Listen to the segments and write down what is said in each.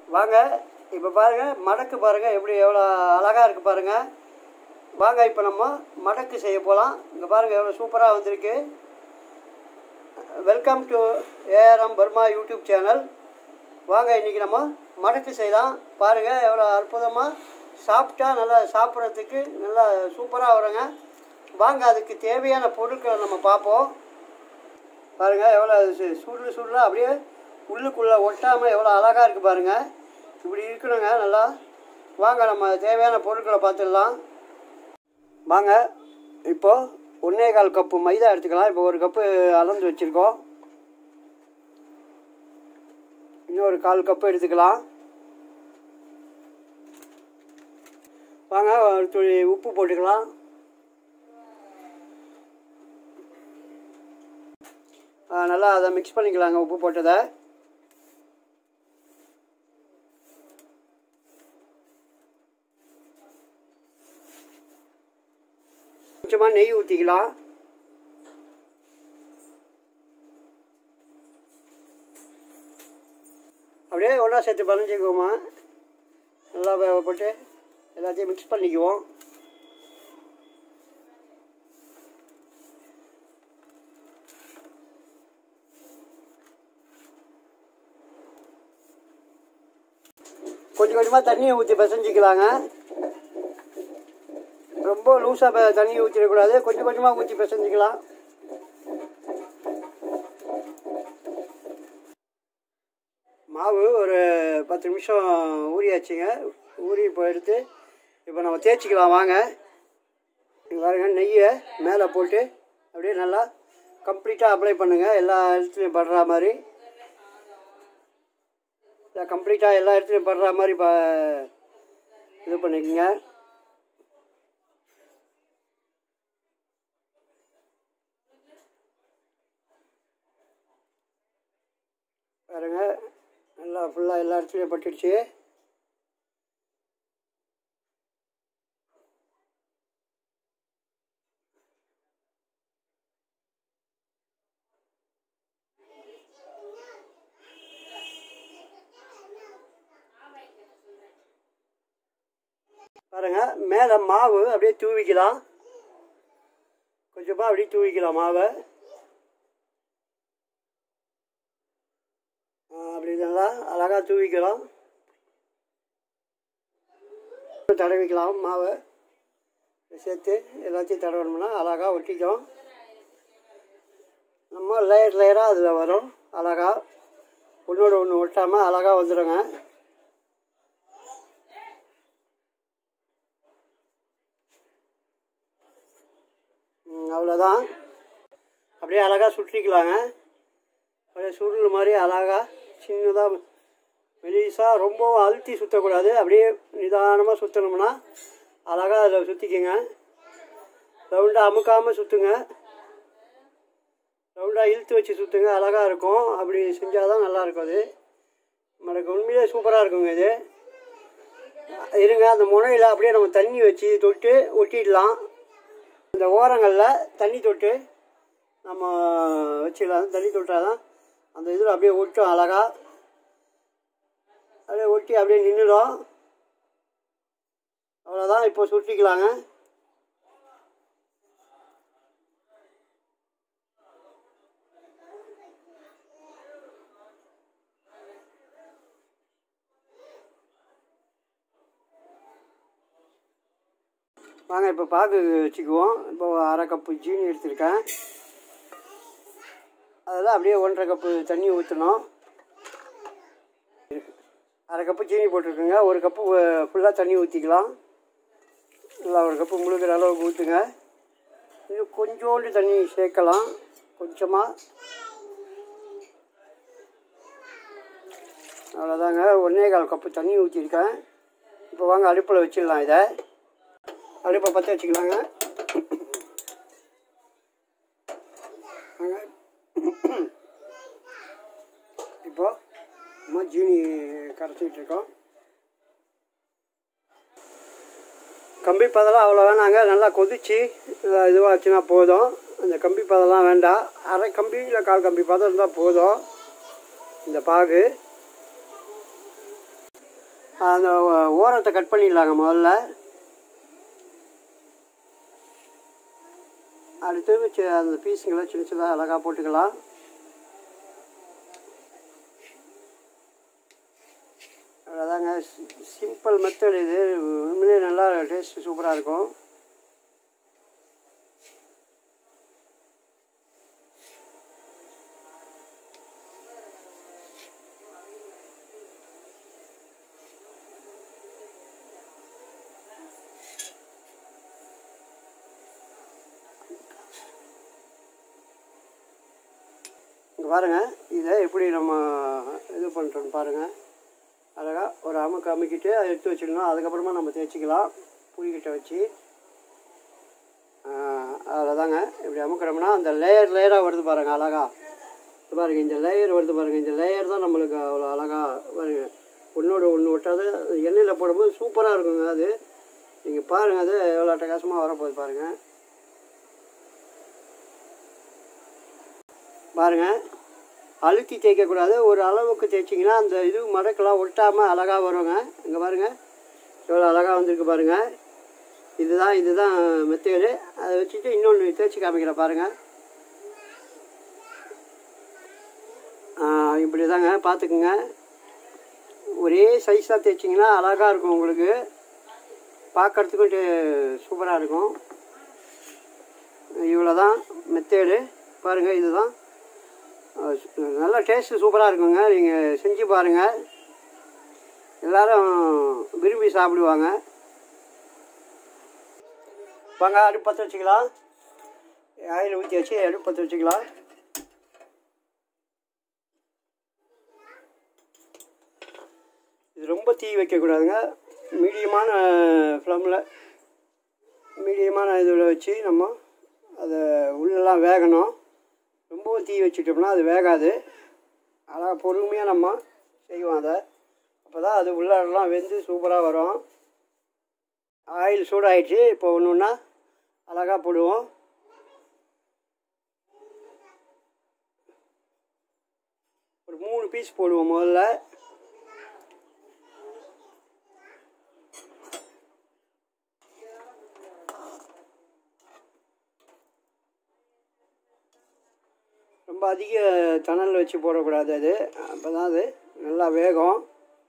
வாங்க இப்போ பாருங்கள் மடக்கு பாருங்கள் எப்படி எவ்வளோ அழகாக இருக்குது பாருங்கள் வாங்க இப்போ நம்ம மடக்கு செய்ய போகலாம் இங்கே பாருங்கள் எவ்வளோ சூப்பராக வந்திருக்கு welcome to ARM Burma YouTube channel வாங்க இன்றைக்கி நம்ம மடக்கு செய்யலாம் பாருங்கள் எவ்வளோ அற்புதமாக சாப்பிட்டா நல்லா சாப்பிட்றதுக்கு நல்லா சூப்பராக வருங்க வாங்க அதுக்கு தேவையான பொருட்களை நம்ம பார்ப்போம் பாருங்கள் எவ்வளோ சு- சுருள் சுருளாக அப்படியே உள்ளுக்குள்ளே ஒட்டாமல் எவ்வளோ அழகாக இருக்குது பாருங்கள் இப்படி இருக்கணுங்க நல்லா வாங்க நம்ம தேவையான பொருட்களை பார்த்துடலாம் வாங்க இப்போது ஒன்றே கால் கப்பு மைதா எடுத்துக்கலாம் இப்போ ஒரு கப்பு அளந்து வச்சுருக்கோம் இன்னொரு கால் கப்பு எடுத்துக்கலாம் வாங்க ஒரு துளி உப்பு போட்டுக்கலாம் ஆ, நல்லா அதை மிக்ஸ் பண்ணிக்கலாங்க உப்பு போட்டதை கொஞ்சமாக நெய் ஊற்றிக்கலாம் அப்படியே ஒன்றா சேர்த்து பனைஞ்சிக்குவோமா நல்லா வே- போட்டு எல்லாத்தையும் மிக்ஸ் பண்ணிக்குவோம் கொஞ்சம் கொஞ்சமாக தண்ணியை ஊற்றி பிசைஞ்சிக்கலாங்க ரொம்ப லூஸாக தண்ணி ஊற்றிடக்கூடாது கொஞ்சம் கொஞ்சமாக ஊற்றி பிசைஞ்சிக்கலாம் மாவு ஒரு பத்து நிமிஷம் ஊறியாச்சுங்க ஊறி இப்போ எடுத்து இப்போ நம்ம தேய்ச்சிக்கலாம் வாங்க இங்க பாருங்க நெய்யை மேலே போட்டு அப்படியே நல்லா கம்ப்ளீட்டாக அப்ளை பண்ணுங்கள் எல்லா இடத்துலையும் படுற மாதிரி கம்ப்ளீட்டாக எல்லா இடத்துலையும் படுற மாதிரி ப இது பண்ணிக்கோங்க பாருங்க நல்லா ஃபுல்லாக எல்லா இடத்துலையும் பட்டுடுச்சு பாருங்க மேலே மாவு அப்படியே தூவிக்கலாம் கொஞ்சமாக அப்படியே தூவிக்கலாம் மாவை ஆ, அப்படி நல்லா அழகாக தூவிக்கலாம் தடவிக்கலாம் மாவை சேர்த்து எல்லாத்தையும் தடவணும்னா அழகாக ஒட்டிக்கும் நம்ம லேயர் லேயராக அதில் வரும் அழகாக ஒன்றோட ஒன்று ஒட்டாமல் அழகாக வந்துடுங்க ம், அவ்வளோதான் அப்படியே அழகாக சுற்றிக்கலாங்க அப்படியே சுருள் மாதிரி அழகாக சின்னதாக மெலிசாக ரொம்ப அழுத்தி சுற்றக்கூடாது அப்படியே நிதானமாக சுற்றணும்னா அழகாக அதில் சுற்றிக்கங்க ரவுண்டாக அமுக்காமல் சுற்றுங்க ரவுண்டாக இழுத்து வச்சு சுற்றுங்க அழகாக இருக்கும் அப்படி செஞ்சால் தான் நல்லாயிருக்கும் அது நமக்கு உண்மையிலே சூப்பராக இருக்குங்க இது இருங்க அந்த முனையில் அப்படியே நம்ம தண்ணி வச்சு தொட்டு ஒட்டிடலாம் இந்த ஓரங்களில் தண்ணி தொட்டு நம்ம வச்சிடலாம் தண்ணி தொட்டால் தான் அந்த இதில் அப்படியே ஒட்டும் அழகா அப்படியே ஒட்டி அப்படியே நின்றுடும் அவ்வளோதான் இப்போ சுட்டிக்கலாங்க வாங்க இப்போ பாகு வச்சுக்குவோம் இப்போ அரை கப்பு ஜீனி எடுத்திருக்கேன் அதில் அப்படியே ஒன்றரை கப்பு தண்ணி ஊற்றணும் அரை கப்பு சீனி போட்டிருக்குங்க ஒரு கப்பு ஃபுல்லாக தண்ணி ஊற்றிக்கலாம் நல்லா ஒரு கப்பு முழுகிற அளவுக்கு ஊற்றுங்க இன்னும் கொஞ்சோண்டு தண்ணி சேர்க்கலாம் கொஞ்சமாக அவ்வளோதாங்க ஒன்றே கால் கப்பு தண்ணி ஊற்றிருக்கேன் இப்போ வாங்க அடுப்பில் வச்சிடலாம் இதை அடுப்பை பற்ற வச்சுக்கலாங்க வாங்க. இப்போ நம்ம ஜீனி கரைச்சிட்டு இருக்கோம் கம்பி பதெல்லாம் அவ்வளோ வேணாங்க நல்லா கொதிச்சு இதுவாச்சுன்னா போதும் அந்த கம்பி பதெல்லாம் வேண்டாம் அரை கம்பி இல்லை கால் கம்பி பதம் இருந்தால் போதும் இந்த பாகு அந்த ஓ- ஓரத்தை கட் பண்ணிடலாங்க முதல்ல அடுத்து சி- அந்த பீஸுங்களை சின்ன சின்னதாக அழகாக போட்டுக்கலாம் அவ்வளோதாங்க சிம்பிள் மெத்தட் இது உண்மையிலே நல்லா டேஸ்ட் சூப்பராக இருக்கும் இங்கே பாருங்கள் இதை எப்படி நம்ம இது பண்ணுறோன்னு பாருங்கள் அழகாக ஒரு அமுக்கு அமுக்கிட்டு அதை எடுத்து வச்சிடணும் அதுக்கப்புறமா நம்ம தேய்ச்சிக்கலாம் புளிக்கிட்ட வச்சு அவ்வளோதாங்க இப்படி அமுக்கிறோம்னா அந்த லேயர் லேயராக வருது பாருங்கள் அழகா இது பாருங்கள் இந்த லேயர் வருது பாருங்கள் இந்த லேயர் தான் நம்மளுக்கு அவ்வளோ அழகாக பாருங்க ஒன்றோட ஒன்று ஒட்டாது அது எண்ணெயில் போடும்போது சூப்பராக இருக்குங்க அது நீங்கள் பாருங்கள் அது எவ்வளோ அட்டகாசமாக வரப்போகுது பாருங்கள் பாருங்கள் அழுத்தி தேய்க்கக்கூடாது ஒரு அளவுக்கு தேய்ச்சிங்கன்னா அந்த இது மடக்கெல்லாம் ஒட்டாமல் அழகாக வருங்க இங்கே பாருங்கள் எவ்வளோ அழகாக வந்திருக்கு பாருங்கள் இதுதான் இதுதான் மெத்தேடு அதை வச்சுட்டு இன்னொன்று தேய்ச்சி காமிக்கிறேன் பாருங்கள் இப்படி தாங்க பார்த்துக்குங்க ஒரே சைஸாக தேய்ச்சிங்கன்னா அழகாக இருக்கும் உங்களுக்கு பார்க்குறதுக்கும் சூப்பராக இருக்கும் இவ்வளோ தான் மெத்தேடு பாருங்கள் இதுதான் அஹ் சு- நல்ல டேஸ்ட்டு சூப்பராக இருக்குங்க நீங்கள் செஞ்சு பாருங்கள் எல்லாரும் விரும்பி சாப்பிடுவாங்க வாங்க அடுப்பு பற்ற வச்சுக்கலாம் ஆயில் ஊற்றி வச்சு அடுப்பு பற்ற வச்சுக்கலாம் இது ரொம்ப தீ வைக்கக்கூடாதுங்க மீடியமான ஃப்ளமில் மீடியமான இதில் வச்சு நம்ம அதை உள்ளெல்லாம் வேகணும் ரொம்பவும் தீ வச்சுட்டோம்னா அது வேகாது அழகாக பொறுமையாக நம்ம செய்வோம் அதை அப்போ தான் அது உள்ளெல்லாம் வெந்து சூப்பராக வரும் ஆயில் சூடாயிடுச்சு இப்போ ஒன்று ஒன்றா அழகாக போடுவோம் ஒரு மூணு பீஸ் போடுவோம் முதல்ல ரொம்ப அதிக தணல் வச்சு போடக்கூடாது அது அப்போ தான் அது நல்லா வேகும்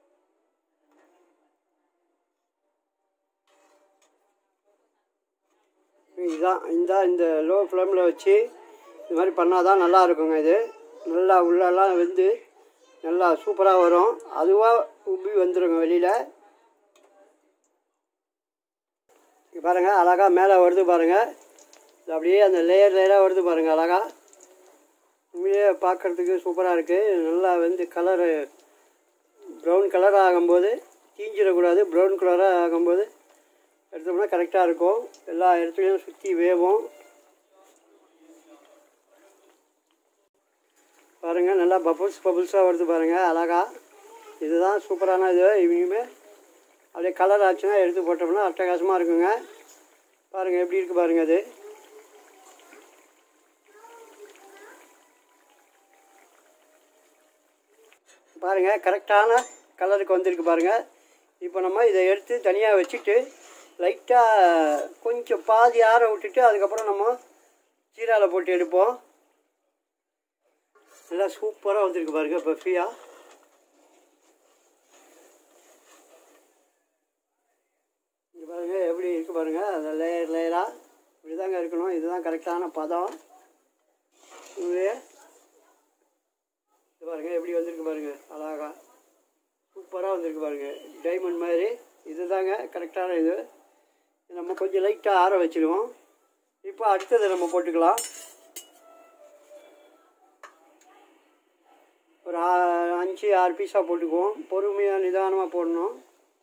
இதுதான் இந்த இந்த லோ ஃப்ளேமில் வச்சு இது மாதிரி பண்ணால் தான் நல்லா இருக்குங்க இது நல்லா உள்ளெல்லாம் வெந்து நல்லா சூப்பராக வரும் அதுவாக உப்பி வந்துடுங்க வெளியில் இங்க பாருங்கள் அழகாக மேலே வருது பாருங்கள் இது அப்படியே அந்த லேயர் லேயராக வருது பாருங்கள் அழகாக உண்மையிலே பார்க்குறதுக்கு சூப்பராக இருக்குது நல்லா வந்து கலரு ப்ரௌன் கலர் ஆகும்போது தீஞ்சிடக்கூடாது ப்ரௌன் கலராக ஆகும்போது எடுத்தோம்னா கரெக்டாக இருக்கும் எல்லா இடத்துலையும் சுற்றி வேவும் பாருங்கள் நல்லா பபுள்ஸ் பபுள்ஸாக வருது பாருங்கள் அழகா இதுதான் சூப்பரான இது இனிமே அப்படியே கலர் ஆச்சுன்னா எடுத்து போட்டோம்னா அட்டகாசமாக இருக்குங்க பாருங்கள் எப்படி இருக்குது பாருங்கள் அது பாருங்கள் கரெக்டான கலருக்கு வந்திருக்கு பாருங்கள் இப்போ நம்ம இதை எடுத்து தனியாக வச்சுட்டு லைட்டாக கொஞ்சம் பாதி ஆற விட்டுட்டு அதுக்கப்புறம் நம்ம சீராவில் போட்டு எடுப்போம் நல்லா சூப்பராக வந்திருக்கு பாருங்கள் பஃபியாக இங்கே பாருங்கள் எப்படி இருக்குது பாருங்கள் அந்த லேயர் லேயராக இப்படி தாங்க இருக்கணும் இதுதான் கரெக்டான பதம் உண்மையே இது பாருங்கள் எப்படி வந்திருக்கு பாருங்கள் அழகா சூப்பராக வந்திருக்கு பாருங்கள் டைமண்ட் மாதிரி இதுதாங்க கரெக்டான இது இது நம்ம கொஞ்சம் லைட்டாக ஆற வச்சிடுவோம் இப்போ அடுத்தது நம்ம போட்டுக்கலாம் ஒரு ஆ- அஞ்சு ஆறு பீஸாக போட்டுக்குவோம் பொறுமையாக நிதானமாக போடணும்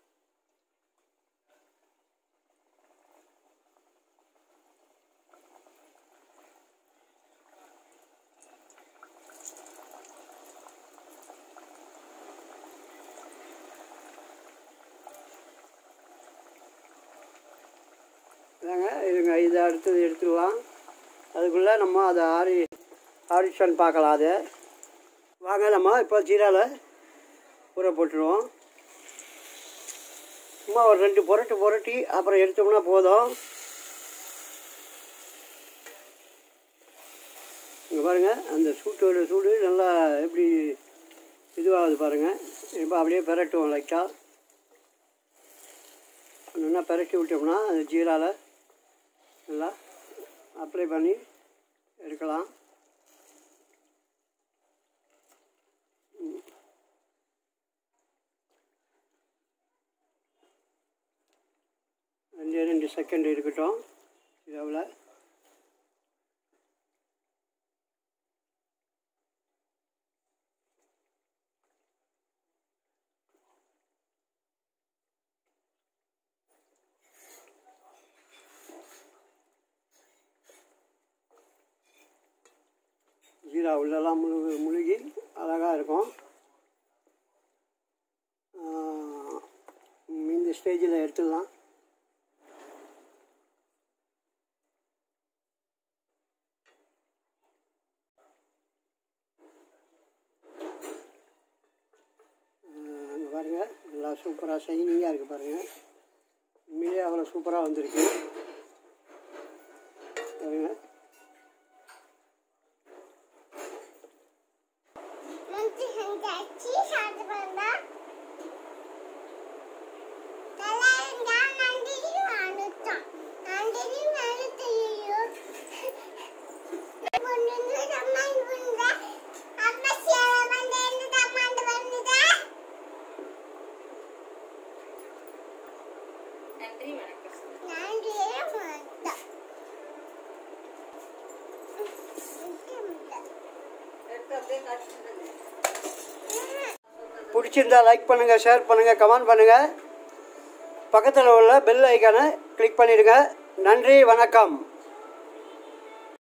இதாங்க இருங்க இதை அடுத்தது எடுத்துக்கலாம் அதுக்குள்ளே நம்ம அதை ஆரி ஆடிஷன் பார்க்கலாம் அது வாங்க நம்ம இப்போ ஜீராவில் ஊற போட்டுருவோம் சும்மா ஒரு ரெண்டு புரட்டு புரட்டி அப்புறம் எடுத்தோம்னா போதும் இங்கே பாருங்கள் அந்த சூட்டோட சூடு நல்லா எப்படி இதுவாகுது பாருங்கள் இப்போ அப்படியே பெரட்டுவோம் லைட்டாக நல்லா பெரட்டி விட்டோம்னா அந்த ஜீரால நல்லா அப்ளை பண்ணி எடுக்கலாம் ம். ரெண்டு ரெண்டு செகண்ட் இருக்கட்டும் இதில் ஜீரா உள்ளெல்லாம் முழு முழுகி அழகாக இருக்கும் ஆஹ் இந்த ஸ்டேஜில் எடுத்துடலாம் அங்கே பாருங்கள் நல்லா சூப்பராக ஷைனிங்காக இருக்குது பாருங்கள் உண்மையிலே அவ்வளோ சூப்பராக வந்திருக்கு பாருங்கள் మంచి హంచి షాట్ బందా తలైందా నందిని వాడుతా నందిని వాడుతయ్యో పొన్నును దమ్మన్ ఉందా అమ్మ సేవ బందేందు దమ్మన్ బందుదా நன்றி வணக்கம் నంది వాడుతా எடுத்து அப்படியே காய்ச்சிட்டு பிடிச்சிருந்தா லைக் பண்ணுங்கள் ஷேர் பண்ணுங்கள் கமெண்ட் பண்ணுங்கள் பக்கத்தில் உள்ள பெல் ஐக்கானை கிளிக் பண்ணிடுங்க நன்றி வணக்கம்